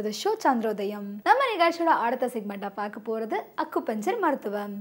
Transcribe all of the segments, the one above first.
the show சந்திரோதயம் நம்ம நிகழ்ச்சியோட அடுத்த செக்மெண்ட்டாக பார்க்க போகிறது அக்குபஞ்சர் மருத்துவம்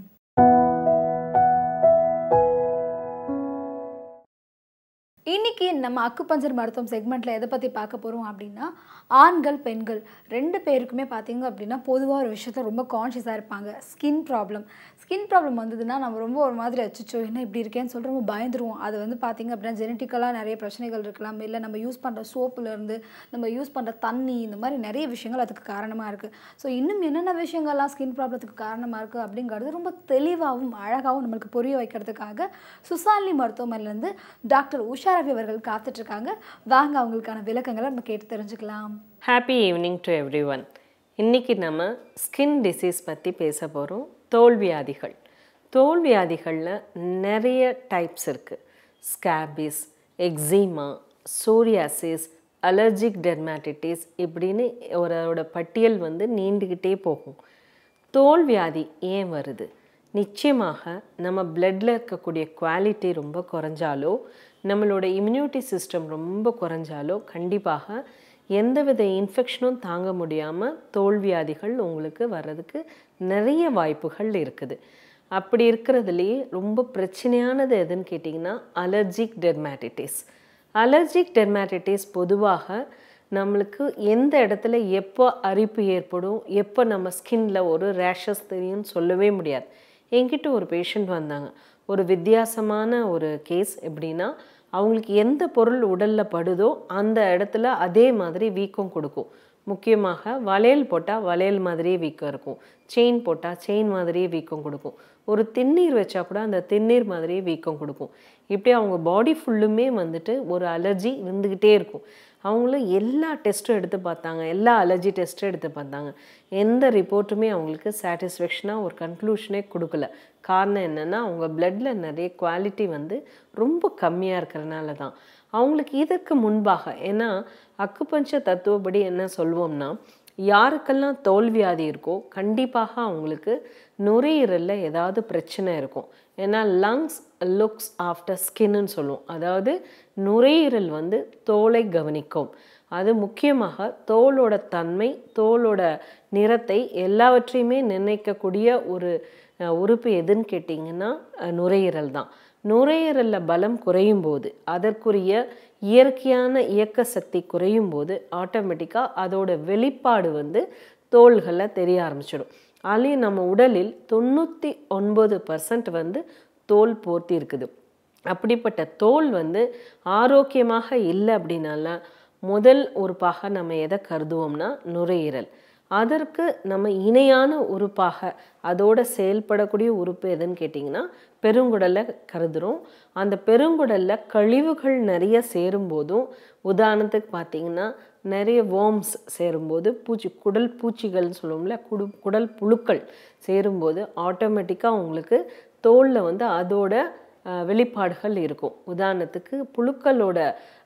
இன்னைக்கு நம்ம அக்குபஞ்சர் மருத்துவம் செக்மெண்ட்டில் எதை பற்றி பார்க்க போகிறோம் அப்படின்னா ஆண்கள் பெண்கள் ரெண்டு பேருக்குமே பார்த்தீங்க அப்படின்னா பொதுவாக ஒரு விஷயத்த ரொம்ப கான்ஷியஸாக இருப்பாங்க ஸ்கின் ப்ராப்ளம் ஸ்கின் ப்ராப்ளம் வந்ததுன்னா நம்ம ரொம்ப ஒரு மாதிரி அச்சோ என்ன இப்படி இருக்கேன்னு சொல்லிட்டு ரொம்ப பயந்துருவோம் அது வந்து பார்த்தீங்க அப்படின்னா ஜெனட்டிக்கலாக நிறைய பிரச்சனைகள் இருக்கலாம் இல்லை நம்ம யூஸ் பண்ணுற சோப்புலேருந்து நம்ம யூஸ் பண்ணுற தண்ணி இந்த மாதிரி நிறைய விஷயங்கள் அதுக்கு காரணமாக இருக்குது ஸோ இன்னும் என்னென்ன விஷயங்கள்லாம் ஸ்கின் ப்ராப்ளத்துக்கு காரணமாக இருக்குது அப்படிங்கிறது ரொம்ப தெளிவாகவும் அழகாகவும் நம்மளுக்கு புரிய வைக்கிறதுக்காக சுசாலினி மருத்துவமனையிலேருந்து டாக்டர் உஷா ரவி அவர்கள் காத்துட்ருக்காங்க வாங்க அவங்களுக்கான விளக்கங்களை நம்ம கேட்டு தெரிஞ்சுக்கலாம் happy evening to everyone இன்றைக்கி நம்ம ஸ்கின் டிசீஸ் பற்றி பேச போகிறோம் தோல் வியாதிகள் தோல் வியாதிகளில் நிறைய டைப்ஸ் இருக்குது scabies eczema psoriasis allergic dermatitis இப்படின்னு ஒரு பட்டியல் வந்து நீண்டுக்கிட்டே போகும் தோல் வியாதி ஏன் வருது நிச்சயமாக நம்ம பிளட்டில் இருக்கக்கூடிய குவாலிட்டி ரொம்ப குறைஞ்சாலோ நம்மளோட இம்யூனிட்டி சிஸ்டம் ரொம்ப குறைஞ்சாலோ கண்டிப்பாக எந்தவித இன்ஃபெக்ஷனும் தாங்க முடியாமல் தோல் வியாதிகள் உங்களுக்கு வர்றதுக்கு நிறைய வாய்ப்புகள் இருக்குது அப்படி இருக்கிறதுலையே ரொம்ப பிரச்சனையானது எதுன்னு கேட்டிங்கன்னா அலர்ஜிக் டெர்மாட்டிட்டிஸ் அலர்ஜிக் டெர்மாட்டிட்டிஸ் பொதுவாக நம்மளுக்கு எந்த இடத்துல எப்போ அரிப்பு ஏற்படும் எப்போ நம்ம ஸ்கின்ல ஒரு ரேஷஸ் தெரியும்னு சொல்லவே முடியாது என்கிட்ட ஒரு பேஷண்ட் வந்தாங்க ஒரு வித்தியாசமான ஒரு கேஸ் எப்படின்னா அவங்களுக்கு எந்த பொருள் உடலில் படுதோ அந்த இடத்துல அதே மாதிரி வீக்கம் கொடுக்கும் முக்கியமாக வளையல் போட்டால் வளையல் மாதிரியே வீக்கம் இருக்கும் செயின் போட்டால் செயின் மாதிரியே வீக்கம் கொடுக்கும் ஒரு திண்ணீர் வச்சா கூட அந்த திண்ணீர் மாதிரியே வீக்கம் கொடுக்கும் இப்படி அவங்க பாடி ஃபுல்லுமே வந்துட்டு ஒரு அலர்ஜி இருந்துக்கிட்டே இருக்கும் அவங்களும் எல்லா டெஸ்ட்டும் எடுத்து பார்த்தாங்க எல்லா அலர்ஜி டெஸ்ட்டும் எடுத்து பார்த்தாங்க எந்த ரிப்போர்ட்டுமே அவங்களுக்கு சாட்டிஸ்ஃபேக்ஷனாக ஒரு கன்க்ளூஷனே கொடுக்கல காரணம் என்னென்னா அவங்க பிளட்டில் நிறைய குவாலிட்டி வந்து ரொம்ப கம்மியாக இருக்கிறனால தான் அவங்களுக்கு இதற்கு முன்பாக ஏன்னா அக்குப்பஞ்ச தத்துவப்படி என்ன சொல்லுவோம்னா யாருக்கெல்லாம் தோல்வியாதி இருக்கோ கண்டிப்பாக அவங்களுக்கு நுரையீரலில் ஏதாவது பிரச்சனை இருக்கும் ஏன்னா லங்ஸ் லுக்ஸ் ஆஃப்டர் ஸ்கின்னு சொல்லுவோம் அதாவது நுரையீரல் வந்து தோலை கவனிக்கும் அது முக்கியமாக தோலோட தன்மை தோலோட நிறத்தை எல்லாவற்றையுமே நிர்ணயிக்கக்கூடிய ஒரு உறுப்பு எதுன்னு கேட்டிங்கன்னா நுரையீரல் தான் நுரையீரலில் பலம் குறையும் போது அதற்குரிய இயற்கையான இயக்க சக்தி குறையும் போது ஆட்டோமேட்டிக்காக அதோட வெளிப்பாடு வந்து தோள்களில் தெரிய ஆரம்பிச்சிடும் அதுலேயும் நம்ம உடலில் தொண்ணூற்றி ஒன்பது பர்சன்ட் வந்து தோல் போர்த்தி இருக்குது அப்படிப்பட்ட தோல் வந்து ஆரோக்கியமாக இல்லை அப்படின்னால முதல் உறுப்பாக நம்ம எதை கருதுவோம்னா நுரையீரல் அதற்கு நம்ம இணையான உறுப்பாக அதோட செயல்படக்கூடிய உறுப்பு எதுன்னு கேட்டிங்கன்னா பெருங்குடலை கருதுகிறோம் அந்த பெருங்குடலில் கழிவுகள் நிறைய சேரும்போதும் உதாரணத்துக்கு பார்த்திங்கன்னா நிறைய வேர்ம்ஸ் சேரும்போது பூச்சி குடல் பூச்சிகள்னு சொல்லுவோம்ல குடு குடல் புழுக்கள் சேரும்போது ஆட்டோமேட்டிக்காக உங்களுக்கு தோலில் வந்து அதோட வெளிப்பாடுகள் இருக்கும் உதாரணத்துக்கு புழுக்களோட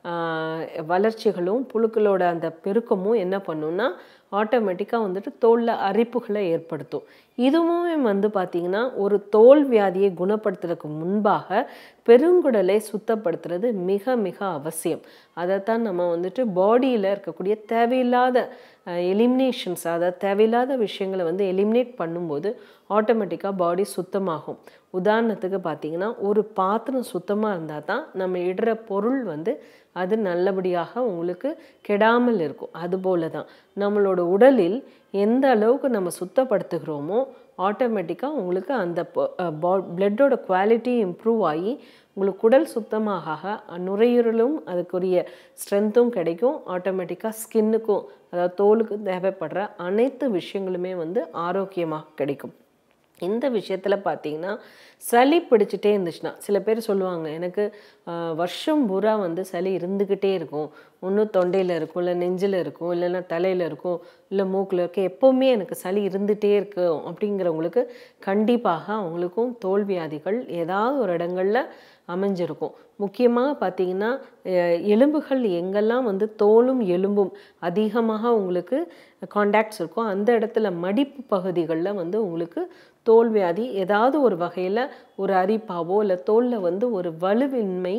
வளர்ச்சிகளும் புழுக்களோட அந்த பெருக்கமும் என்ன பண்ணுன்னா ஆட்டோமேட்டிக்காக வந்துட்டு தோலில் அரிப்புகளை ஏற்படுத்தும் இதுவுமே வந்து பார்த்திங்கன்னா ஒரு தோல் வியாதியை குணப்படுத்துறதுக்கு முன்பாக பெருங்குடலை சுத்தப்படுத்துறது மிக மிக அவசியம் அதைத்தான் நம்ம வந்துட்டு பாடியில் இருக்கக்கூடிய தேவையில்லாத எலிமினேஷன்ஸ் அதாவது தேவையில்லாத விஷயங்களை வந்து எலிமினேட் பண்ணும்போது ஆட்டோமேட்டிக்காக பாடி சுத்தமாகும் உதாரணத்துக்கு பார்த்திங்கன்னா ஒரு பாத்திரம் சுத்தமாக இருந்தால் தான் நம்ம இடுற பொருள் வந்து அது நல்லபடியாக உங்களுக்கு கெடாமல் இருக்கும் அதுபோல தான் நம்மளோட உடலில் எந்த அளவுக்கு நம்ம சுத்தப்படுத்துகிறோமோ ஆட்டோமேட்டிக்காக உங்களுக்கு அந்த பிளட்டோட குவாலிட்டி இம்ப்ரூவ் ஆகி உங்களுக்கு உடல் சுத்தமாக நுரையீரலும் அதுக்குரிய ஸ்ட்ரென்த்தும் கிடைக்கும் ஆட்டோமேட்டிக்காக ஸ்கின்னுக்கும் அதாவது தோலுக்கு தேவைப்படுற அனைத்து விஷயங்களுமே வந்து ஆரோக்கியமாக கிடைக்கும் இந்த விஷயத்தில் பார்த்தீங்கன்னா சளி பிடிச்சிட்டே இருந்துச்சுன்னா சில பேர் சொல்லுவாங்க எனக்கு வருஷம் பூரா வந்து சளி இருந்துக்கிட்டே இருக்கும் ஒன்று தொண்டையில் இருக்கும் இல்லை நெஞ்சில் இருக்கும் இல்லைன்னா தலையில் இருக்கும் இல்லை மூக்கில் இருக்கும் எப்போவுமே எனக்கு சளி இருந்துகிட்டே இருக்கும் அப்படிங்கிறவங்களுக்கு கண்டிப்பாக அவங்களுக்கும் தோல் வியாதிகள் ஏதாவது ஒரு இடங்களில் அமைஞ்சிருக்கும் முக்கியமாக பார்த்தீங்கன்னா எலும்புகள் எங்கெல்லாம் வந்து தோலும் எலும்பும் அதிகமாக உங்களுக்கு காண்டாக்ட்ஸ் இருக்கும் அந்த இடத்துல மடிப்பு பகுதிகளில் வந்து உங்களுக்கு தோல் வியாதி ஏதாவது ஒரு வகையில் ஒரு அரிப்பாவோ இல்லை தோலில் வந்து ஒரு வலுவின்மை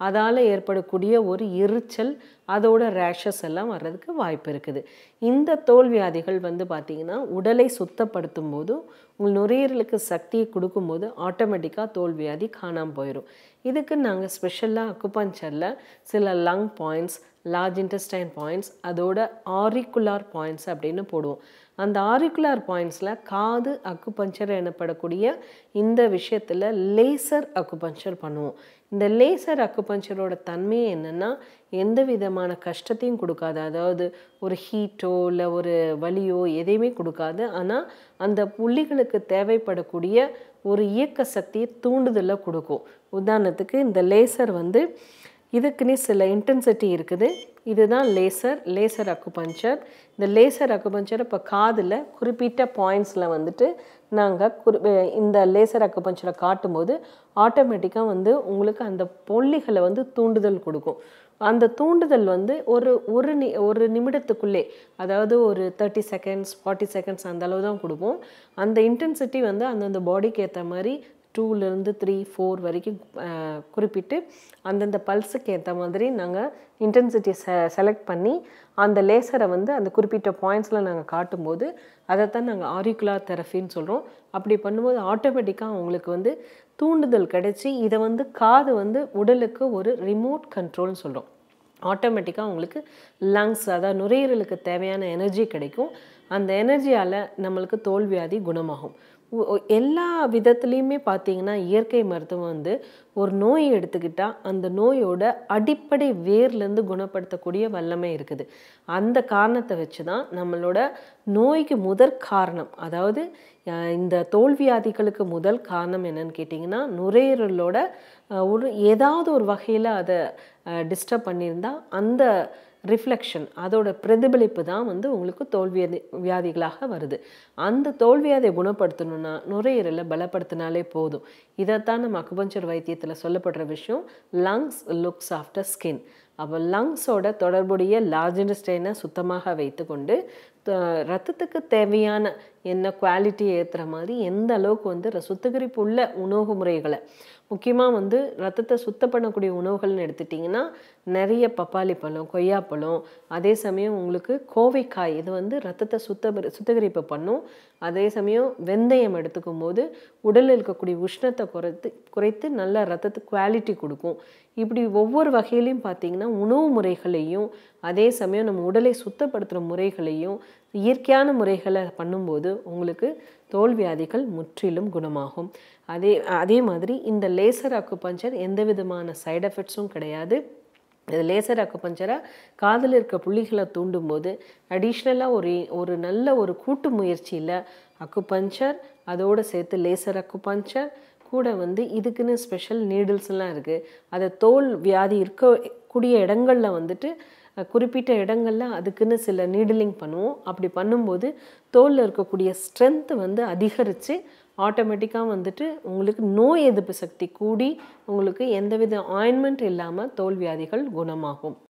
அதால் ஏற்படக்கூடிய ஒரு எரிச்சல் அதோட ரேஷஸ் எல்லாம் வர்றதுக்கு வாய்ப்பு இருக்குது இந்த தோல் வியாதிகள் வந்து பார்த்திங்கன்னா உடலை சுத்தப்படுத்தும் போது உங்கள் நுரையீரலுக்கு சக்தியை கொடுக்கும்போது ஆட்டோமேட்டிக்காக தோல் வியாதி காணாமல் போயிடும் இதுக்கு நாங்கள் ஸ்பெஷலாக அக்குபஞ்சரில் சில lung points large intestine points அதோட ஆரிக்குலார் பாயிண்ட்ஸ் அப்படின்னு போடுவோம் அந்த ஆரிக்குலார் பாயிண்ட்ஸில் காது அக்குபஞ்சர் எனப்படக்கூடிய இந்த விஷயத்தில் லேசர் அக்குபஞ்சர் பண்ணுவோம் இந்த லேசர் அக்குபஞ்சரோட தன்மை என்னென்னா எந்த விதமான கஷ்டத்தையும் கொடுக்காது அதாவது ஒரு ஹீட்டோ இல்லை ஒரு வலியோ எதையுமே கொடுக்காது ஆனால் அந்த புள்ளிகளுக்கு தேவைப்படக்கூடிய ஒரு இயக்க சக்தியை தூண்டுதலை கொடுக்கும் உதாரணத்துக்கு இந்த லேசர் வந்து இதுக்குன்னே சில இன்டென்சிட்டி இருக்குது இதுதான் லேசர் லேசர் அக்குபஞ்சர் இந்த லேசர் அக்குபஞ்சர் இப்போ காதில் குறிப்பிட்ட பாயிண்ட்ஸில் வந்துட்டு நாங்கள் குறி இந்த லேசர் அக்குபஞ்சரை காட்டும்போது ஆட்டோமேட்டிக்காக வந்து உங்களுக்கு அந்த பொல்லிகளை வந்து தூண்டுதல் கொடுக்கும் அந்த தூண்டுதல் வந்து ஒரு ஒரு நி ஒரு நிமிடத்துக்குள்ளே அதாவது ஒரு தேர்ட்டி செகண்ட்ஸ் ஃபார்ட்டி செகண்ட்ஸ் அந்த அளவு தான் கொடுப்போம் அந்த இன்டென்சிட்டி வந்து அந்தந்த பாடிக்கு ஏற்ற மாதிரி டூலேருந்து த்ரீ ஃபோர் வரைக்கும் குறிப்பிட்டு அந்தந்த பல்ஸுக்கு ஏற்ற மாதிரி நாங்கள் இன்டென்சிட்டி செ செலக்ட் பண்ணி அந்த லேசரை வந்து அந்த குறிப்பிட்ட பாயிண்ட்ஸில் நாங்கள் காட்டும்போது அதைத்தான் நாங்கள் ஆரிகுலார் தெரஃபின்னு சொல்கிறோம் அப்படி பண்ணும்போது ஆட்டோமேட்டிக்காக அவங்களுக்கு வந்து தூண்டுதல் கிடைச்சி இதை வந்து காது வந்து உடலுக்கு ஒரு ரிமோட் கண்ட்ரோல்னு சொல்கிறோம் ஆட்டோமேட்டிக்காக உங்களுக்கு லங்ஸ் அதாவது நுரையீரலுக்கு தேவையான எனர்ஜி கிடைக்கும் அந்த எனர்ஜியால் நம்மளுக்கு தோல்வியாதி குணமாகும் எல்லா விதத்துலேயுமே பார்த்தீங்கன்னா இயற்கை மருத்துவம் வந்து ஒரு நோய் எடுத்துக்கிட்டால் அந்த நோயோட அடிப்படை வேர்லேருந்து குணப்படுத்தக்கூடிய வல்லமை இருக்குது அந்த காரணத்தை வச்சு தான் நம்மளோட நோய்க்கு முதற் காரணம் அதாவது இந்த தோல்வியாதிகளுக்கு முதல் காரணம் என்னன்னு கேட்டிங்கன்னா நுரையீரலோட ஒரு ஏதாவது ஒரு வகையில் அதை டிஸ்டர்ப் பண்ணியிருந்தால் அந்த ரிஃப்ளெக்ஷன் அதோட பிரதிபலிப்பு தான் வந்து உங்களுக்கு தோல்வியாதி வியாதிகளாக வருது அந்த தோல்வியாதியை குணப்படுத்தணும்னா நுரையீரலை பலப்படுத்தினாலே போதும் இதைத்தான் நம்ம அக்குபஞ்சர் வைத்தியத்தில் சொல்லப்படுற விஷயம் லங்ஸ் லுக்ஸ் ஆஃப்டர் ஸ்கின் அப்போ லங்ஸோட தொடர்புடைய லார்ஜ் இன்டஸ்டைனை சுத்தமாக வைத்துக்கொண்டு ரத்தத்துக்கு தேவையான என்ன குவாலிட்டி ஏற்றுற மாதிரி எந்த அளவுக்கு வந்து சுத்திகரிப்பு உள்ள உணவு முறைகளை முக்கியமாக வந்து ரத்தத்தை சுத்தம் பண்ணக்கூடிய உணவுகள்னு எடுத்துட்டிங்கன்னா நிறைய பப்பாளி பழம் கொய்யாப்பழம் அதே சமயம் உங்களுக்கு கோவைக்காய் இது வந்து ரத்தத்தை சுத்த சுத்திகரிப்பு பண்ணும் அதே சமயம் வெந்தயம் எடுத்துக்கும் போது உடலில் இருக்கக்கூடிய உஷ்ணத்தை குறைத்து குறைத்து நல்ல ரத்தத்துக்கு குவாலிட்டி கொடுக்கும் இப்படி ஒவ்வொரு வகையிலையும் பார்த்தீங்கன்னா உணவு முறைகளையும் அதே சமயம் நம்ம உடலை சுத்தப்படுத்துகிற முறைகளையும் இயற்கையான முறைகளை பண்ணும்போது உங்களுக்கு தோல் வியாதிகள் முற்றிலும் குணமாகும் அதே அதே மாதிரி இந்த லேசர் அக்குபஞ்சர் எந்த விதமான சைடு எஃபெக்ட்ஸும் கிடையாது இது லேசர் அக்குபஞ்சரை காதில் இருக்க புள்ளிகளை தூண்டும் போது அடிஷ்னலாக ஒரு ஒரு நல்ல ஒரு கூட்டு முயற்சியில் அக்குபஞ்சர் அதோடு சேர்த்து லேசர் அக்குபஞ்சர் கூட வந்து இதுக்குன்னு ஸ்பெஷல் நீடில்ஸ்லாம் இருக்குது அதை தோல் வியாதி இருக்கக்கூடிய இடங்களில் வந்துட்டு குறிப்பிட்ட இடங்களில் அதுக்குன்னு சில நீடிலிங் பண்ணுவோம் அப்படி பண்ணும்போது தோலில் இருக்கக்கூடிய ஸ்ட்ரென்த் வந்து அதிகரித்து ஆட்டோமேட்டிக்காக வந்துட்டு உங்களுக்கு நோய் எதிர்ப்பு சக்தி கூடி உங்களுக்கு எந்தவித ஆயின்மெண்ட் இல்லாமல் தோல் வியாதிகள் குணமாகும்